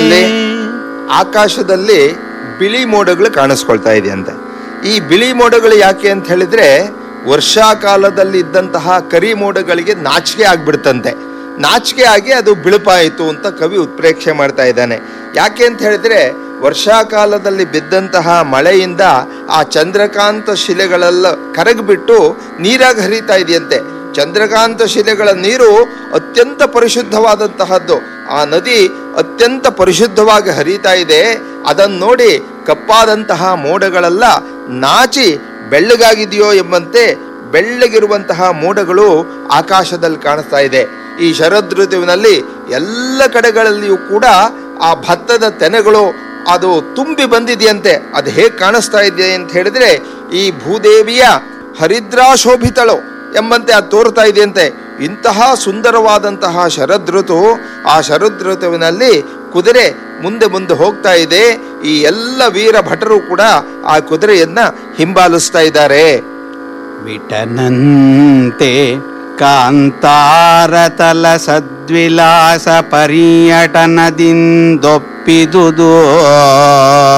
ಎಲ್ಲಿ ಆಕಾಶದಲ್ಲಿ ಬಿಳಿ ಮೋಡಗಳು ಕಾಣಿಸ್ಕೊಳ್ತಾ ಇದೆಯಂತೆ ಈ ಬಿಳಿ ಮೋಡಗಳು ಯಾಕೆ ಅಂತ ಹೇಳಿದ್ರೆ ವರ್ಷಾಕಾಲದಲ್ಲಿ ಇದ್ದಂತಹ ಕರಿ ಮೋಡಗಳಿಗೆ ನಾಚಿಕೆ ಆಗ್ಬಿಡ್ತಂತೆ ನಾಚಿಕೆ ಆಗಿ ಅದು ಬಿಳುಪಾಯಿತು ಅಂತ ಕವಿ ಉತ್ಪ್ರೇಕ್ಷೆ ಮಾಡ್ತಾ ಇದ್ದಾನೆ ಯಾಕೆ ಅಂತ ಹೇಳಿದ್ರೆ ವರ್ಷಾಕಾಲದಲ್ಲಿ ಬಿದ್ದಂತಹ ಮಳೆಯಿಂದ ಆ ಚಂದ್ರಕಾಂತ ಶಿಲೆಗಳೆಲ್ಲ ಕರಗಿಬಿಟ್ಟು ನೀರಾಗಿ ಹರಿತಾ ಇದೆಯಂತೆ ಚಂದ್ರಕಾಂತ ಶಿಲೆಗಳ ನೀರು ಅತ್ಯಂತ ಪರಿಶುದ್ಧವಾದಂತಹದ್ದು ಆ ನದಿ ಅತ್ಯಂತ ಪರಿಶುದ್ಧವಾಗಿ ಹರಿತಾ ಇದೆ ಅದನ್ನು ನೋಡಿ ಕಪ್ಪಾದಂತಹ ಮೋಡಗಳೆಲ್ಲ ನಾಚಿ ಬೆಳ್ಳಗಾಗಿದೆಯೋ ಎಂಬಂತೆ ಬೆಳ್ಳಗಿರುವಂತಹ ಮೋಡಗಳು ಆಕಾಶದಲ್ಲಿ ಕಾಣಿಸ್ತಾ ಇದೆ ಈ ಶರದ್ ಋತುವಿನಲ್ಲಿ ಎಲ್ಲ ಕಡೆಗಳಲ್ಲಿಯೂ ಕೂಡ ಆ ಭತ್ತದ ತೆನೆಗಳು ಅದು ತುಂಬಿ ಬಂದಿದೆಯಂತೆ ಅದು ಹೇಗೆ ಕಾಣಿಸ್ತಾ ಇದೆ ಅಂತ ಹೇಳಿದ್ರೆ ಈ ಭೂದೇವಿಯ ಹರಿದ್ರಾಶೋಭಿತಳು ಎಂಬಂತೆ ಅದು ತೋರ್ತಾ ಇದೆಯಂತೆ ಇಂತಹ ಸುಂದರವಾದಂತಹ ಶರದ್ ಋತು ಆ ಶರದ್ ಋತುವಿನಲ್ಲಿ ಕುದುರೆ ಮುಂದೆ ಮುಂದೆ ಹೋಗ್ತಾ ಇದೆ ಈ ಎಲ್ಲ ವೀರ ಭಟರು ಕೂಡ ಆ ಕುದುರೆಯನ್ನ ಹಿಂಬಾಲಿಸ್ತಾ ಇದ್ದಾರೆ ವಿಟನಂತೆ ಕಾಂತಾರತಲ ಸದ್ವಿಲಾಸ ಪರ್ಯಟನದಿಂದೊಪ್ಪಿದುದು